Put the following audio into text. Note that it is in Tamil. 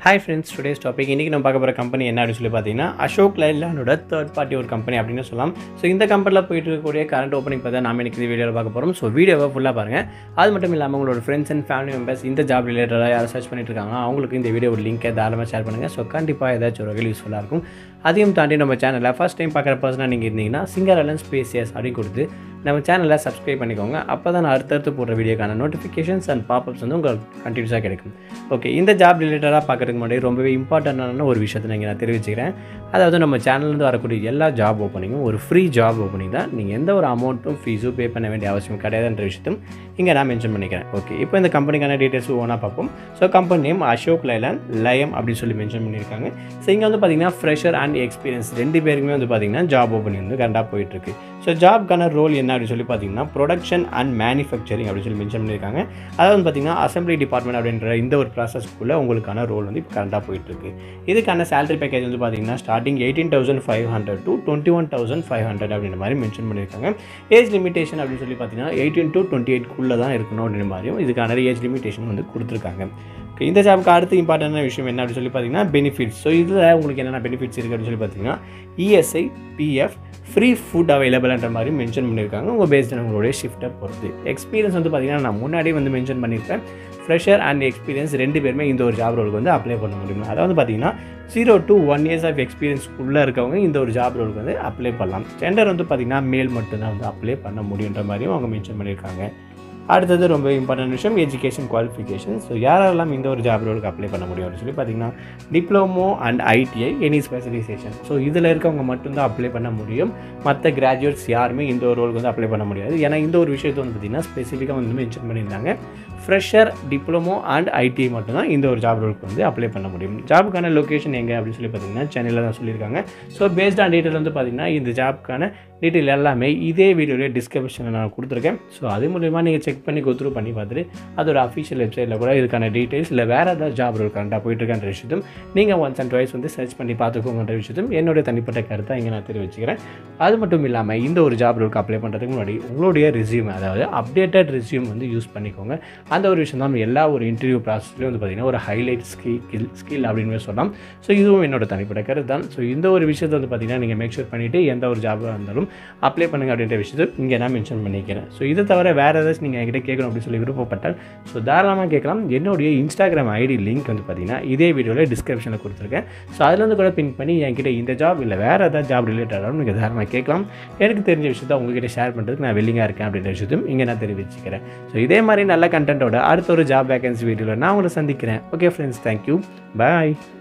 ஹாய் ஃப்ரெண்ட்ஸ் டுடேஸ் டாபிக் இன்றைக்கி நம்ம பார்க்க போகிற கம்பெனி என்ன அப்படின்னு சொல்லி பார்த்தீங்கன்னா அசோக் லைலானோட தேர்ட் பார்ட்டி ஒரு கம்பெனி அப்படின்னு சொல்லலாம் ஸோ இந்த கம்பெனியில் போயிட்டு இருக்கக்கூடிய கரண்ட் ஓப்பனிங் பார்த்தா நாம இன்னைக்கு இந்த வீடியோவில் பார்க்க போகிறோம் ஸோ வீடியோவை ஃபுல்லாக பாருங்கள் அது மட்டும் இல்லாமல் உங்களோட ஃப்ரெண்ட்ஸ் அண்ட் ஃபேமிலி மெம்பர்ஸ் இந்த ஜாப் ரிலேட்டடாக யாரும் சர்ச் பண்ணிட்டு இருக்காங்க அவங்களுக்கு இந்த வீடியோ லிங்கை தாராளமாக ஷேர் பண்ணுங்கள் ஸோ கண்டிப்பாக ஏதாச்சும் ஒரு வகையில் யூஸ்ஃபுல்லாக இருக்கும் அதையும் தாண்டி நம்ம சேனலில் ஃபஸ்ட் டைம் பார்க்குற பர்சனாக நீங்கள் இருந்தீங்கன்னா சிங்கர் அலன் ஸ்பேசியஸ் அப்படின்னு கொடுத்து நம்ம சேனலை சப்ஸ்கிரைப் பண்ணிக்கோங்க அப்போ தான் நான் அடுத்தடுத்து போடுற வீடியோக்கான நோட்டிஃபிகேஷன்ஸ் அண்ட் பாப்அப்ஸ் வந்து உங்களுக்கு கண்டினியூஸாக கிடைக்கும் ஓகே இந்த ஜாப் ரிலேட்டடாக பார்க்குறதுக்கு முன்னாடி ரொம்பவே இம்பார்ட்டண்டான ஒரு விஷயத்தை நீங்கள் நான் தெரிவிச்சுக்கிறேன் அதாவது நம்ம சேனல்லேருந்து வரக்கூடிய எல்லா ஜாப் ஓப்பனிங்கும் ஒரு ஃப்ரீ ஜாப் ஓப்பனிங் தான் நீங்கள் எந்த ஒரு அமௌண்ட்டும் ஃபீஸும் பே பண்ண வேண்டிய அவசியம் கிடையாதுன்ற விஷயத்தையும் இங்கே நான் மென்ஷன் பண்ணிக்கிறேன் ஓகே இப்போ இந்த கம்பெனிக்கான டீட்டெயில்ஸ் ஒன்றா பார்ப்போம் so company name Ashok Leyland லயம் அப்படின்னு சொல்லி மென்ஷன் பண்ணியிருக்காங்க ஸோ இங்கே வந்து பார்த்தீங்கன்னா ஃப்ரெஷர் அண்ட் எக்ஸ்பீரியன்ஸ் ரெண்டு பேருக்குமே வந்து பார்த்தீங்கன்னா ஜாப் ஓப்பனிங் வந்து கரெக்டாக போயிட்டுருக்கு ஸோ ஜாப்க்கான ரோல் என்ன அப்படின்னு சொல்லி பார்த்தீங்கன்னா ப்ரொடக்ஷன் அண்ட் மேனுஃபேக்சரிங் அப்படின்னு சொல்லி மென்ஷன் பண்ணியிருக்காங்க அதாவது வந்து பார்த்தீங்கன்னா அசம்பிளி டிபார்ட்மெண்ட் அப்படின்ற இந்த ஒரு ப்ராசஸ்க்குள்ளே உங்களுக்கான ரோல் வந்து இப்போ கரெக்டாக போயிட்டுருக்கு இதுக்கான சேலரி பேக்கேஜ் வந்து பார்த்தீங்கன்னா starting eighteen thousand five hundred to twenty one thousand five hundred அப்படின்ற மாதிரி மென்ஷன் பண்ணியிருக்காங்க ஏஜ் லிமிடேஷன் அப்படின்னு சொல்லி பார்த்தீங்கன்னா எயிட்டீன் டு டுவெண்ட்டி எயிட்குள்ளே தான் இருக்கணும் அப்படின்ற மாதிரியும் இதுக்கான ஏஜ் லிமிடேஷன் வந்து கொடுத்துருக்காங்க Okay, இந்த ஜாப்க்கு அடுத்து இம்பார்ட்டண்டான விஷயம் என்ன அப்படின்னு சொல்லி பார்த்தீங்கன்னா பெனிஃபிட்ஸ் ஸோ இதில் உங்களுக்கு என்னென்ன பெனிஃபிட்ஸ் இருக்குது அப்படின்னு சொல்லி பார்த்தீங்கன்னா இஎஸ்ஐ பிஎஃப் ஃப்ரீ ஃபுட் அவைலபிள்ன்ற மாதிரி மென்ஷன் பண்ணியிருக்காங்க உங்கள் பேஸ்ட் உங்களுடைய ஷிஃப்ட்டை பொறுத்து எக்ஸ்பீரியன்ஸ் வந்து பார்த்தீங்கன்னா நான் முன்னாடியே வந்து மென்ஷன் பண்ணியிருப்பேன் ஃப்ரெஷர் அண்ட் எக்ஸ்பீரியன்ஸ் ரெண்டு பேருமே இந்த ஒரு ஜாப் ரோலுக்கு வந்து அப்ளை பண்ண முடியும் அதாவது பார்த்தீங்கன்னா zero to one years of எக்ஸ்பீரியன்ஸ்க்குள்ளே இருக்கவங்க இந்த ஒரு ஜாப் ரோலுக்கு வந்து அப்ளை பண்ணலாம் ஜெண்டர் வந்து பார்த்தீங்கன்னா மேல் மட்டும்தான் வந்து அப்ளை பண்ண முடியுன்ற மாதிரியும் அவங்க மென்ஷன் பண்ணியிருக்காங்க அடுத்தது ரொம்ப இம்பார்ட்டன்ட் விஷயம் எஜுகேஷன் குவாலிஃபிகேஷன் ஸோ யாரெல்லாம் இந்த ஒரு ஜாப் ரோலுக்கு அப்ளை பண்ண முடியும் அப்படின்னு சொல்லி பார்த்தீங்கன்னா diploma and ITI any specialisation so இதில் இருக்கவங்க மட்டும்தான் அப்ளை பண்ண முடியும் மற்ற கிராஜுவேட்ஸ் யாருமே இந்த ஒரு ரோலுக்கு வந்து அப்ளை பண்ண முடியாது ஏன்னா இந்த ஒரு விஷயத்தை வந்து பார்த்திங்கன்னா ஸ்பெசிஃபிக்காக வந்து மென்ஷன் பண்ணியிருந்தாங்க ஃப்ரெஷர் டிப்ளமோ அண்ட் ஐடிஐ மட்டும்தான் இந்த ஒரு ஜாப் ரோலுக்கு வந்து அப்ளை பண்ண முடியும் ஜாபுக்கான லொக்கேஷன் எங்கே அப்படின்னு சொல்லி பார்த்தீங்கன்னா சென்னையில் தான் சொல்லியிருக்காங்க ஸோ பேஸ்ட் ஆன் டீட்டெயில் வந்து பார்த்திங்கன்னா இந்த ஜாப்க்கான டீட்டெயில் எல்லாமே இதே வீடியோவில் டிஸ்கிரிப்ஷனில் நான் கொடுத்துருக்கேன் ஸோ அது மூலிமா நீங்கள் செக் பண்ணி கொத்ரூ பண்ணி பார்த்துட்டு அதோட அஃபிஷியல் வெப்சைட்டில் கூட இதுக்கான டீட்டெயில்ஸ் இல்லை வேறு ஏதாவது ஜாப் ரோல் கரெக்டாக போயிட்டுருக்கான்ற விஷயத்தும் நீங்கள் ஒன்ஸ் அண்ட் ட்வைஸ் வந்து சர்ச் பண்ணி பார்த்துக்கோங்கன்ற விஷயத்தும் என்னுடைய தனிப்பட்ட கருத்தை இங்கே நான் தெரிவிச்சுக்கிறேன் அது மட்டும் இல்லாமல் இந்த ஒரு ஜாப் ரோலுக்கு அப்ளை பண்ணுறதுக்கு முன்னாடி உங்களுடைய ரெசியூம் அதாவது அப்டேட்டட் ரெசியூம் வந்து யூஸ் பண்ணிக்கோங்க அந்த ஒரு விஷயம் தான் எல்லா ஒரு இன்டர்வியூ ப்ராசஸ்லையும் வந்து பார்த்திங்கன்னா ஒரு ஹைலைட் ஸ்கில் ஸ்கில் அப்படின்னு சொல்லலாம் ஸோ இதுவும் என்னோட தனிப்பட்ட கருத்து தான் ஸோ இந்த ஒரு விஷயத்தை வந்து பார்த்திங்கன்னா நீங்கள் மேக் ஷூர் பண்ணிவிட்டு எந்த ஒரு ஜாபாக இருந்தாலும் அப்ளை பண்ணுங்க அப்படின்ற விஷயத்தை இங்கே நான் மென்ஷன் பண்ணிக்கிறேன் ஸோ இதை தவிர வேறு ஏதாச்சும் நீங்கள் என்கிட்ட கேட்கணும் அப்படின்னு சொல்லி விருப்பப்பட்டால் ஸோ தாராளமாக கேட்கலாம் என்னுடைய இன்ஸ்டாகிராம் ஐடி லிங்க் வந்து பார்த்தீங்கன்னா இதே வீடியோவில் டிஸ்கிரிப்ஷனில் கொடுத்துருக்கேன் ஸோ அதுலேருந்து கூட பின் பண்ணி என்கிட்ட இந்த ஜாப் இல்லை வேறு ஏதாவது ஜாப் ரிலேட்டடாகவும் நீங்கள் தாராளமாக கேட்கலாம் எனக்கு தெரிஞ்ச விஷயத்த உங்ககிட்ட ஷேர் பண்ணுறதுக்கு நான் வெல்லிங்காக இருக்கேன் அப்படின்ற விஷயத்தையும் இங்கே நான் தெரிவிச்சுக்கிறேன் ஸோ இதே மாதிரி நல்ல கண்டென்ட்டோட அடுத்த ஒரு ஜாப் வேகன்சி வீடியோவில் நான் உங்களை சந்திக்கிறேன் ஓகே ஃப்ரெண்ட்ஸ் தேங்க்யூ பாய்